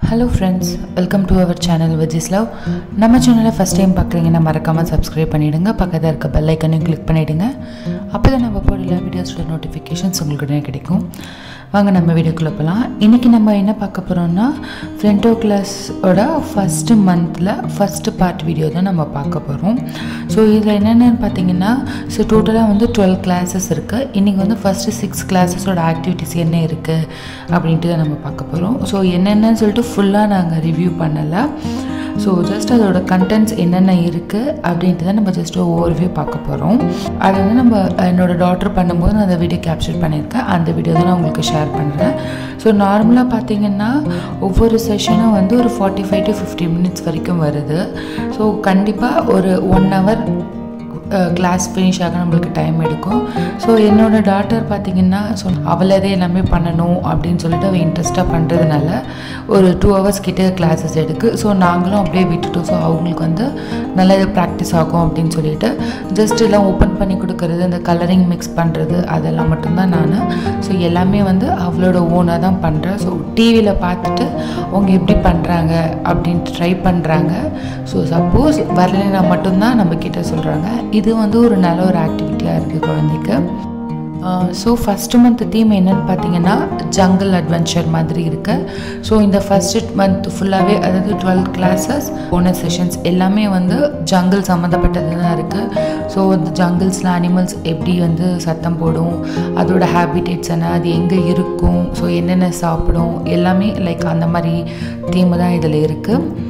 hello friends welcome to our channel Viji's love நம்ம சேனலை first time பார்க்குறீங்கன்னா மறக்காமல் சப்ஸ்கிரைப் பண்ணிவிடுங்க பக்கத்தில் இருக்க பெல் ஐக்கனையும் கிளிக் பண்ணிவிடுங்க அப்போ தான் நம்ம போடுற வீடியோஸோட நோட்டிஃபிகேஷன்ஸ் உங்களுக்கு உடனே கிடைக்கும் வாங்க நம்ம வீடியோக்குள்ளே போகலாம் இன்றைக்கி நம்ம என்ன பார்க்க போகிறோம்னா ஃப்ரெண்டோ கிளாஸோட ஃபஸ்ட்டு மந்தில் ஃபஸ்ட்டு பார்ட் வீடியோ தான் நம்ம பார்க்க போகிறோம் ஸோ இதில் என்னென்னு பார்த்தீங்கன்னா ஸோ டோட்டலாக வந்து டுவெல் கிளாஸஸ் இருக்குது இன்றைக்கி வந்து ஃபஸ்ட்டு சிக்ஸ் கிளாஸஸோட ஆக்டிவிட்டீஸ் என்ன இருக்குது அப்படின்ட்டு தான் நம்ம பார்க்க போகிறோம் ஸோ என்னென்னு சொல்லிட்டு ஃபுல்லாக நாங்கள் ரிவ்யூ பண்ணலை ஸோ ஜஸ்ட் அதோட கண்டென்ட்ஸ் என்னென்ன இருக்குது அப்படின்ட்டு தான் நம்ம ஜஸ்ட் ஓவர்வியூ பார்க்க போகிறோம் அதை வந்து நம்ம என்னோட டாட்டர் பண்ணும்போது நான் அந்த வீடியோ கேப்சர் பண்ணியிருக்கேன் அந்த வீடியோ தான் நான் உங்களுக்கு ஷேர் பண்ணுறேன் ஸோ நார்மலாக பார்த்தீங்கன்னா ஒவ்வொரு செஷனும் வந்து ஒரு forty five to fifty minutes வரைக்கும் வருது ஸோ கண்டிப்பாக ஒரு ஒன் ஹவர் கிளாஸ் ஃபினிஷ் ஆக நம்மளுக்கு டைம் எடுக்கும் ஸோ என்னோடய டாட்டர் பார்த்திங்கன்னா ஸோ அவளதே எல்லாமே பண்ணணும் அப்படின்னு சொல்லிட்டு அவள் இன்ட்ரெஸ்ட்டாக பண்ணுறதுனால ஒரு டூ ஹவர்ஸ் கிட்டே கிளாஸஸ் எடுக்கு ஸோ நாங்களும் அப்படியே விட்டுட்டோம் ஸோ அவங்களுக்கு வந்து நல்லா இது ப்ராக்டிஸ் ஆகும் அப்படின்னு சொல்லிட்டு ஜஸ்ட் எல்லாம் ஓப்பன் பண்ணி கொடுக்கறது இந்த கலரிங் மிக்ஸ் பண்ணுறது அதெல்லாம் மட்டும்தான் நான் ஸோ எல்லாமே வந்து அவளோட ஓனாக தான் பண்ணுறேன் ஸோ டிவியில் பார்த்துட்டு அவங்க எப்படி பண்ணுறாங்க அப்படின்ட்டு ட்ரை பண்ணுறாங்க ஸோ சப்போஸ் வரலைன்னா மட்டும்தான் நம்ம கிட்ட சொல்கிறாங்க இது வந்து ஒரு நல்ல ஒரு ஆக்டிவிட்டியாக இருக்குது குழந்தைக்கு ஸோ ஃபஸ்ட்டு மந்த் தீம் என்னன்னு பார்த்தீங்கன்னா ஜங்கிள் அட்வென்ச்சர் மாதிரி இருக்குது ஸோ இந்த ஃபஸ்ட்டு மந்த் ஃபுல்லாகவே அதாவது டுவெல் கிளாஸஸ் போனஸ் செஷன்ஸ் எல்லாமே வந்து ஜங்கிள் சம்மந்தப்பட்டது தான் இருக்குது ஸோ இந்த ஜங்கிள்ஸில் அனிமல்ஸ் எப்படி வந்து சத்தம் போடும் அதோட ஹேபிடேட்ஸ் என்ன அது எங்கே இருக்கும் ஸோ என்னென்ன சாப்பிடும் எல்லாமே லைக் அந்த மாதிரி தீம் தான் இதில் இருக்குது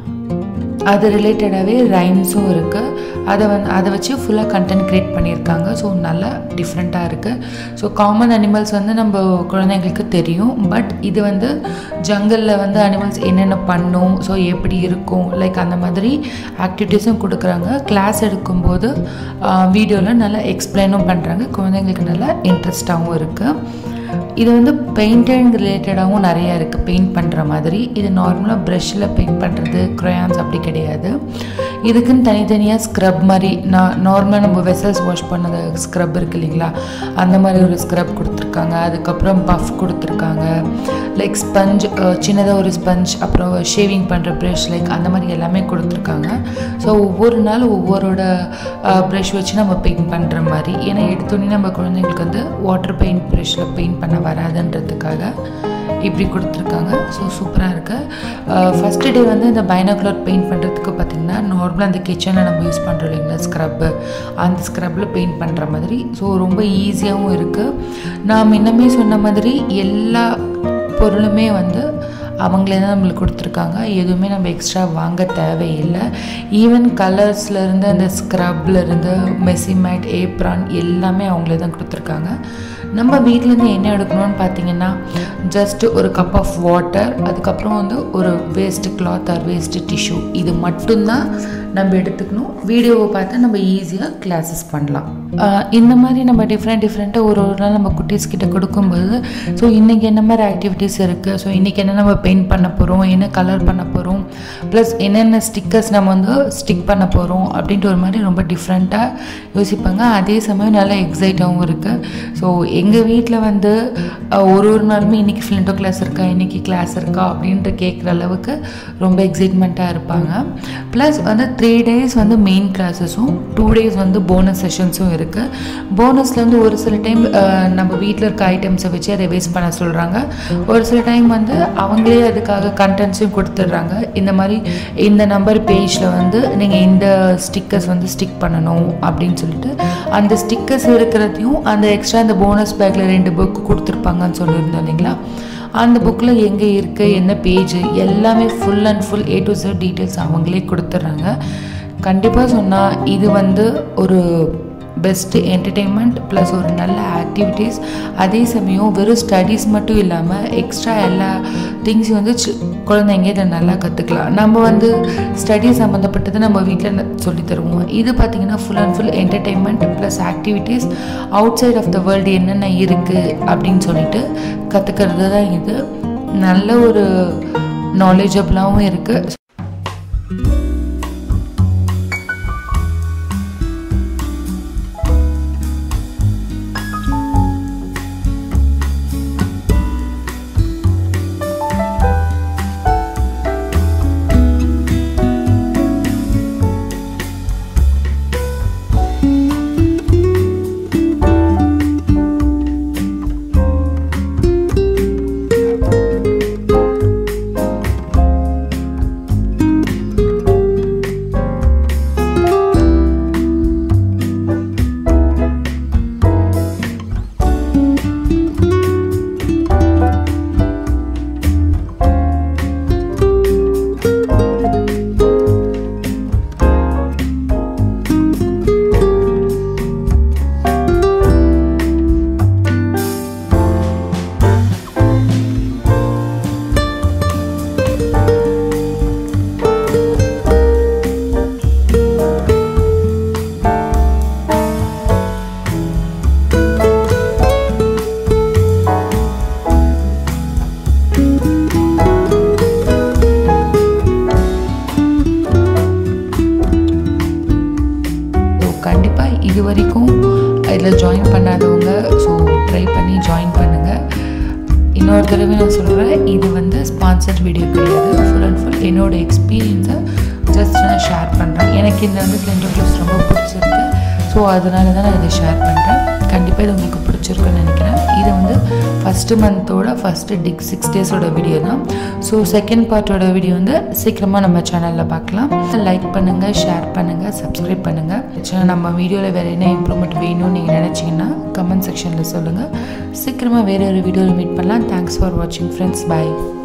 அது ரிலேட்டடாகவே ரைம்ஸும் இருக்குது அதை வந்து அதை வச்சு ஃபுல்லாக கண்டென்ட் க்ரியேட் பண்ணியிருக்காங்க ஸோ நல்லா டிஃப்ரெண்ட்டாக இருக்குது ஸோ காமன் அனிமல்ஸ் வந்து நம்ம குழந்தைங்களுக்கு தெரியும் பட் இது வந்து ஜங்கலில் வந்து அனிமல்ஸ் என்னென்ன பண்ணும் ஸோ எப்படி இருக்கும் லைக் அந்த மாதிரி ஆக்டிவிட்டீஸும் கொடுக்குறாங்க கிளாஸ் எடுக்கும்போது வீடியோவில் நல்லா எக்ஸ்பிளைனும் பண்ணுறாங்க குழந்தைங்களுக்கு நல்லா இன்ட்ரெஸ்டாகவும் இருக்குது இது வந்து பெயிண்டிங் ரிலேட்டடாகவும் நிறையா இருக்குது பெயிண்ட் பண்ணுற மாதிரி இது நார்மலாக ப்ரஷ்ஷில் பெயிண்ட் பண்ணுறது க்ரையான்ஸ் அப்படி கிடையாது இதுக்குன்னு தனித்தனியாக ஸ்க்ரப் மாதிரி நான் நார்மலாக நம்ம வெசல்ஸ் வாஷ் பண்ணது ஸ்க்ரப் இருக்குது இல்லைங்களா அந்த மாதிரி ஒரு ஸ்க்ரப் கொடுத்துருக்காங்க அதுக்கப்புறம் பஃப் கொடுத்துருக்காங்க லைக் ஸ்பஞ்ச் சின்னதாக ஒரு ஸ்பஞ்ச் அப்புறம் ஷேவிங் பண்ணுற ப்ரஷ் லைக் அந்த மாதிரி எல்லாமே கொடுத்துருக்காங்க ஸோ ஒவ்வொரு நாள் ஒவ்வொருட ப்ரஷ் வச்சு நம்ம பெயிண்ட் பண்ணுற மாதிரி ஏன்னா எடுத்தோடனே நம்ம குழந்தைங்களுக்கு வந்து வாட்டர் பெயிண்ட் ப்ரஷில் பெயிண்ட் பண்ண வராதுன்றதுக்காக இப்படி கொடுத்துருக்காங்க ஸோ சூப்பராக இருக்குது ஃபஸ்ட்டு டே வந்து இந்த பைனாகுலர் பெயிண்ட் பண்ணுறதுக்கு பார்த்திங்கன்னா நார்மலாக அந்த கிச்சனில் நம்ம யூஸ் பண்ணுறோம் இல்லைங்களா ஸ்க்ரப்பு அந்த ஸ்க்ரப்பில் பெயிண்ட் பண்ணுற மாதிரி ஸோ ரொம்ப ஈஸியாகவும் இருக்குது நான் முன்னமே சொன்ன மாதிரி எல்லா பொருளுமே வந்து அவங்களே தான் நம்மளுக்கு கொடுத்துருக்காங்க எதுவுமே நம்ம எக்ஸ்ட்ரா வாங்க தேவையில்லை ஈவன் கலர்ஸ்லேருந்து அந்த ஸ்க்ரப்லேருந்து மெசிமேட் ஏப்ரான் எல்லாமே அவங்களே தான் கொடுத்துருக்காங்க நம்ம வீட்டிலேருந்து என்ன எடுக்கணும்னு பார்த்தீங்கன்னா ஜஸ்ட்டு ஒரு கப் ஆஃப் வாட்டர் அதுக்கப்புறம் வந்து ஒரு waste cloth or waste tissue இது மட்டும்தான் நம்ம எடுத்துக்கணும் வீடியோவை பார்த்து நம்ம ஈஸியாக கிளாஸஸ் பண்ணலாம் இந்த மாதிரி நம்ம டிஃப்ரெண்ட் டிஃப்ரெண்ட்டாக ஒரு ஒரு நாள் நம்ம குட்டீஸ் கிட்ட கொடுக்கும்போது ஸோ இன்றைக்கி என்ன மாதிரி ஆக்டிவிட்டீஸ் இருக்குது ஸோ இன்றைக்கி என்ன நம்ம பெயிண்ட் பண்ண போகிறோம் என்ன கலர் பண்ண போகிறோம் ப்ளஸ் என்னென்ன ஸ்டிக்கர்ஸ் நம்ம வந்து ஸ்டிக் பண்ண போகிறோம் அப்படின்ட்டு ஒரு மாதிரி ரொம்ப டிஃப்ரெண்ட்டாக யோசிப்பாங்க அதே சமயம் நல்லா எக்ஸைட்டாகவும் இருக்குது ஸோ எங்கள் வீட்டில் வந்து ஒரு ஒரு நாளுமே இன்றைக்கி ஃப்ளிண்டோ கிளாஸ் இருக்கா இன்றைக்கி கிளாஸ் இருக்கா அப்படின்ட்டு கேட்குற அளவுக்கு ரொம்ப எக்ஸைட்மெண்ட்டாக இருப்பாங்க ப்ளஸ் வந்து த்ரீ டேஸ் வந்து மெயின் கிளாஸஸும் டூ டேஸ் வந்து போனஸ் செஷன்ஸும் இருக்குது போனஸ்லேருந்து ஒரு சில டைம் நம்ம வீட்டில் இருக்க ஐட்டம்ஸை வச்சு ரிவைஸ் பண்ண சொல்கிறாங்க ஒரு சில டைம் வந்து அவங்களே அதுக்காக கண்டென்ட்ஸும் கொடுத்துட்றாங்க இந்த மாதிரி இந்த நம்பர் பேஜில் வந்து நீங்கள் இந்த ஸ்டிக்கர்ஸ் வந்து ஸ்டிக் பண்ணணும் அப்படின்னு சொல்லிட்டு அந்த ஸ்டிக்கர்ஸ் இருக்கிறதையும் அந்த எக்ஸ்ட்ரா அந்த போனஸ் பேக்கில் ரெண்டு புக் கொடுத்துருப்பாங்கன்னு சொல்லியிருந்தோம் இல்லைங்களா அந்த புக்கில் எங்கே இருக்குது என்ன பேஜ் எல்லாமே full and full A to Z details அவங்களே கொடுத்துட்றாங்க கண்டிப்பாக சொன்னால் இது வந்து ஒரு பெஸ்ட்டு என்டர்டெயின்மெண்ட் ப்ளஸ் ஒரு நல்ல ஆக்டிவிட்டீஸ் அதே சமயம் வெறும் ஸ்டடீஸ் மட்டும் இல்லாமல் எக்ஸ்ட்ரா எல்லா திங்ஸையும் வந்து குழந்தைங்க இதை நல்லா கற்றுக்கலாம் நம்ம வந்து ஸ்டடி சம்மந்தப்பட்டது நம்ம வீட்டில் சொல்லி தருவோம் இது பார்த்திங்கன்னா full and full entertainment plus activities outside of the world என்னென்ன இருக்குது அப்படின்னு சொல்லிட்டு கற்றுக்கிறது தான் இது நல்ல ஒரு நாலேஜபிளாகவும் இருக்குது இதில் ஜாயின் பண்ணாதவங்க ஸோ ட்ரை பண்ணி ஜாயின் பண்ணுங்கள் இன்னொரு தடவை நான் சொல்கிறேன் இது வந்து ஸ்பான்சர்ட் வீடியோ கிடையாது ஃபுல் அண்ட் ஃபுல் என்னோட எக்ஸ்பீரியன்ஸை ஜஸ்ட் நான் ஷேர் பண்ணுறேன் எனக்கு இந்த வந்து ஸ்லெண்டர் க்ளோஸ் ரொம்ப பிடிச்சிருக்கு ஸோ அதனால தான் நான் இதை ஷேர் பண்ணுறேன் கண்டிப்பாக இது உங்களுக்கு பிடிச்சிருக்குன்னு நினைக்கிறேன் இது வந்து ஃபஸ்ட்டு மந்தோட ஃபஸ்ட்டு டிக் சிக்ஸ் டேஸோட வீடியோ தான் ஸோ செகண்ட் பார்ட்டோட வீடியோ வந்து சீக்கிரமாக நம்ம சேனலில் பார்க்கலாம் லைக் பண்ணுங்கள் ஷேர் பண்ணுங்கள் சப்ஸ்கிரைப் பண்ணுங்கள் நம்ம வீடியோவில் வேறு என்ன இம்ப்ரூவ்மெண்ட் வேணும்னு நீங்கள் நினச்சிங்கன்னா கமெண்ட் செக்ஷனில் சொல்லுங்கள் சீக்கிரமாக வேறு ஒரு வீடியோவில் மீட் பண்ணலாம் தேங்க்ஸ் ஃபார் வாட்சிங் ஃப்ரெண்ட்ஸ் பாய்